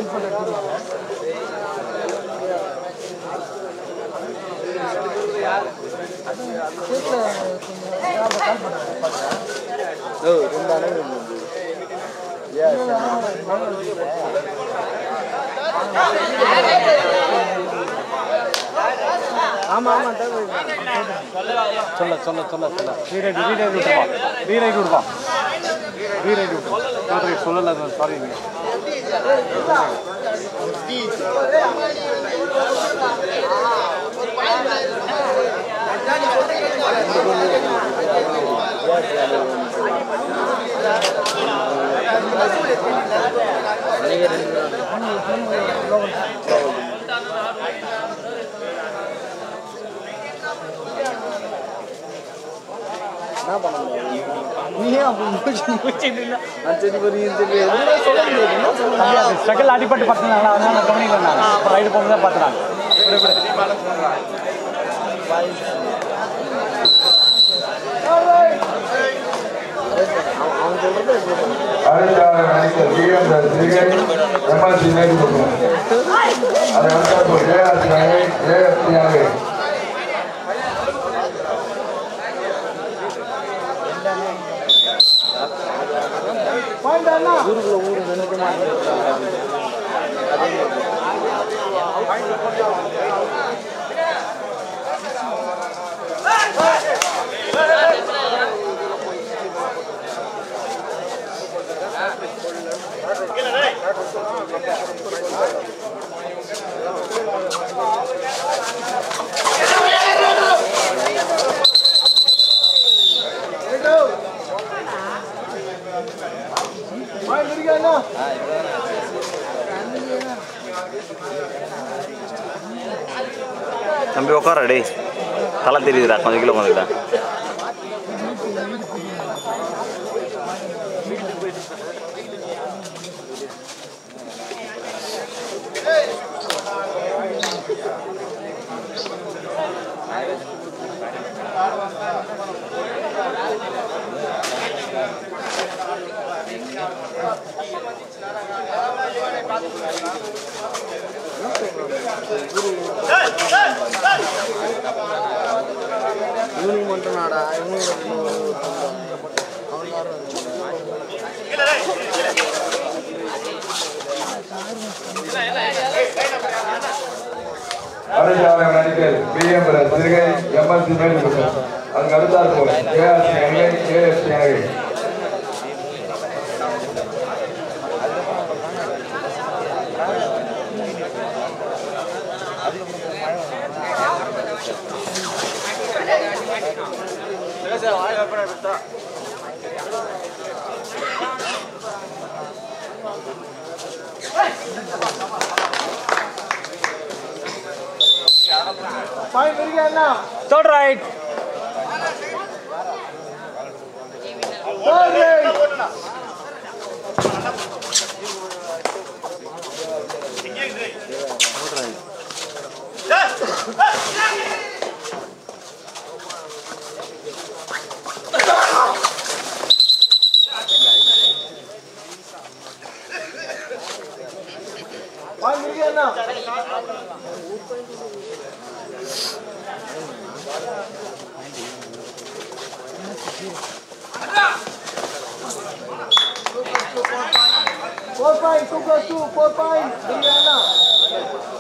ஓ இருந்தானே ஆமா ஆமா சொல்ல சொல்ல சொல்ல சொல்ல ரீரைட் ரீரைட் விட்டுப்பா ரீரைட் விடுப்பா ரீரைட் விட்டு ரீரைட் சொல்லல சாரி என்ன பண்ண முடியும் நீ ஏன் அப்படி மூச்சு மூச்சுட்டு இல்ல நான் சரி வரையும் சரி எதுவுமே சொல்ல முடியாது என்ன சொல்ல தம்பி அது ஸ்ட்ரகிள் அடிப்பட்டு பார்த்துனாங்களா அதனால நான் கவனிக்கல நான் அப்போ ரைடு போகும்போது தான் பார்த்துனாங்க விடு விடு அவன் அவன் சொல்றது எப்படி பண்ணணும்? அடுத்த நடிகர் பிஎம் சிகை எம்எல்சி நேரு கொடுக்கணும் அதை அடுத்த ஏஆர்சி நகை ஏஎஸ்சி நகை ஊருக்குள்ள ஊரு நினைக்க மாட்டேங்கிறாங்க தம்பி உட்கார டேய் தலை தெரியுதுடா கொஞ்சம் கிலோ வந்துக்கிட்டா இவனுக்கு மட்டும் நாடா இவனுக்கு அவன் யாரும் அடுத்த நடிகர் பிஎம் சிகை எம்எல்சி நேரு கொடுக்கணும் அதுக்கு அடுத்தாற்போல் ஏஆர்சி நகை ஏஎஸ்சி நகை third right Four points, two plus two, four points. Indiana.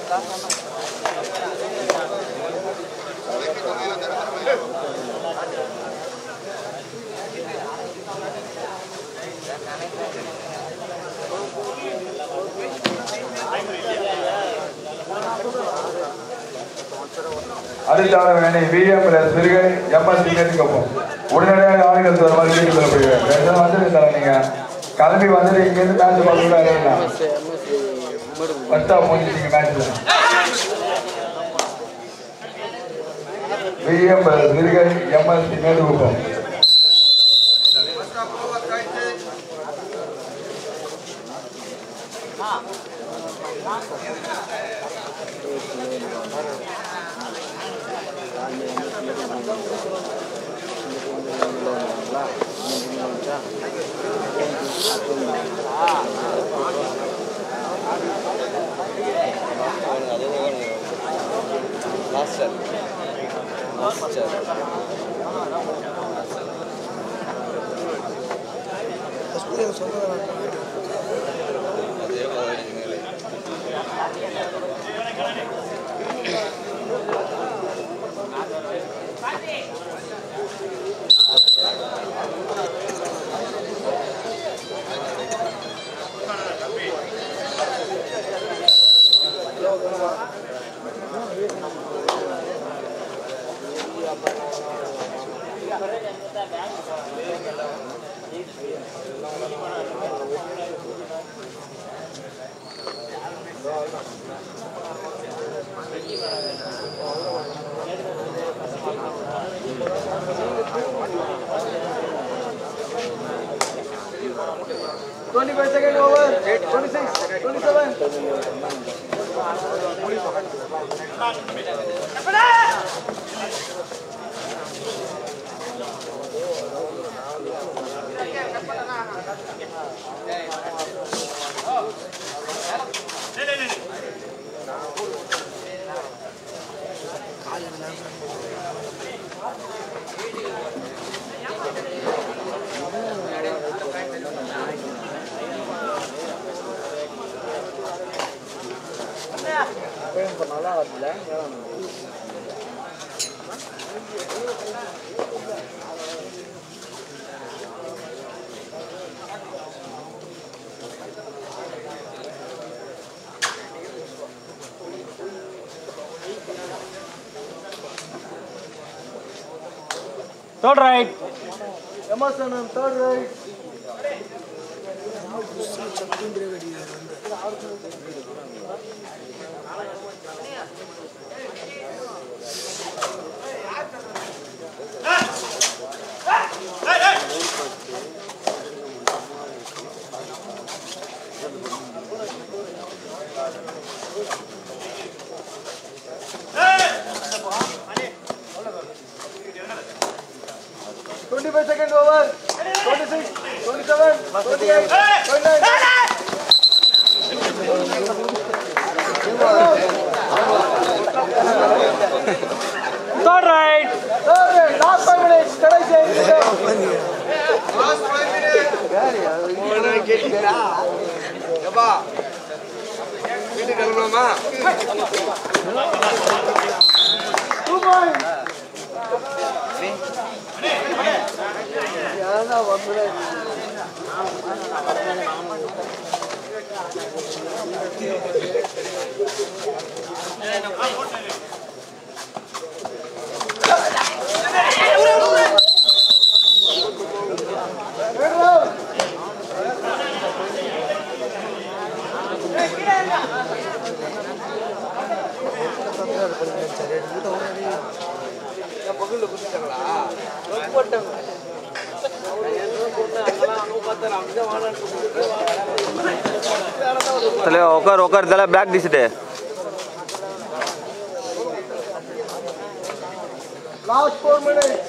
அடுத்தான வேணை விஎம் சிறுகை எம்எஸ்சி கேட்டுக்கப்போம் உடனடியாக ஆளுநர் வர மாதிரி கேட்டு சொல்லப்படுகிறேன் ரெண்டு வந்துட்டு தர நீங்க கிளம்பி வந்துட்டு இங்கேருந்து மேட்ச் பார்க்க கூட இறங்கலாம் ஃபர்ஸ்ட் ஆஃப் முடிஞ்சிட்டீங்க மேட்ச்ல விஎம் சிறுகை எம்எஸ்சி மேட்டுக்குப்பம் Twenty five second over. Twenty six. Twenty seven. நல்லா வரல third right Emerson third right Twenty five second over. Twenty six. Twenty seven. Twenty eight. Twenty nine. Third right Third right. Last five minutes. கடைசி ஐந்து நிமிடம். Two points. யாரா வந்துடா ತಲೆ ಒಕ್ಕರ್ ಒಕ್ಕರ್ ತಲೆ ಬ್ಲ್ಯಾಕ್ ಡಿಸಿಟೆ Last four minutes.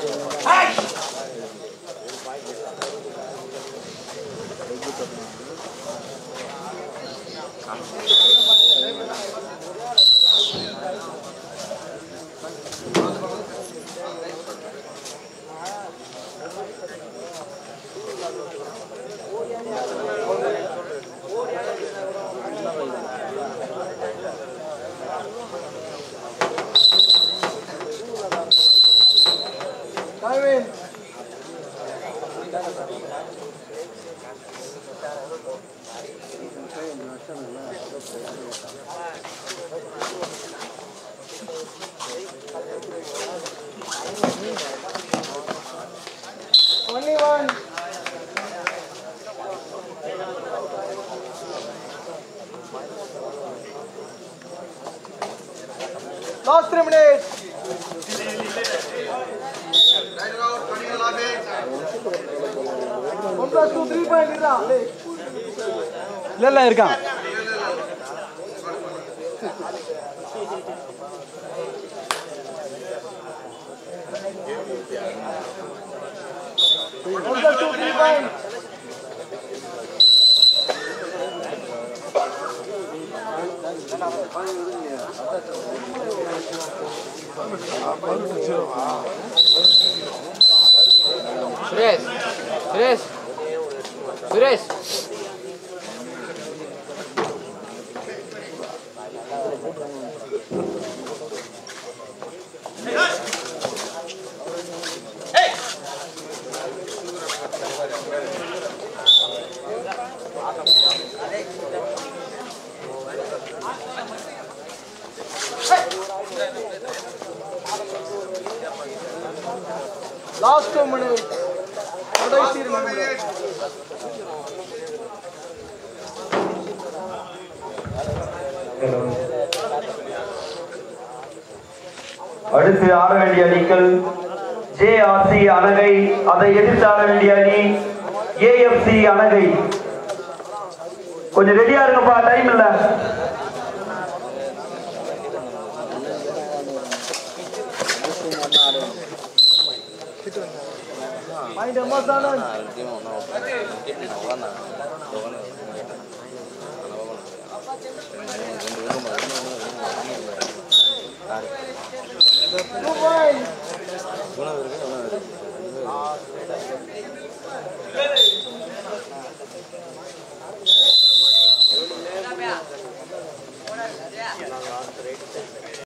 Only one. Last three minutes. One plus two, three point இருக்கா? டேய். இல்லை இல்லை இருக்கான் One plus two, three point. Suresh Suresh Suresh Last two minutes. கடைசி ரெண்டு minutes. அடுத்து ஆட வேண்டிய அணிகள் ஜேஆர்சி அணகை அதை எதிர்த்து ஆட வேண்டிய அணி ஏஎஃப்சி அணகை கொஞ்சம் ரெடியா இருங்கப்பா டைம் இல்ல Mind emotional. Two point.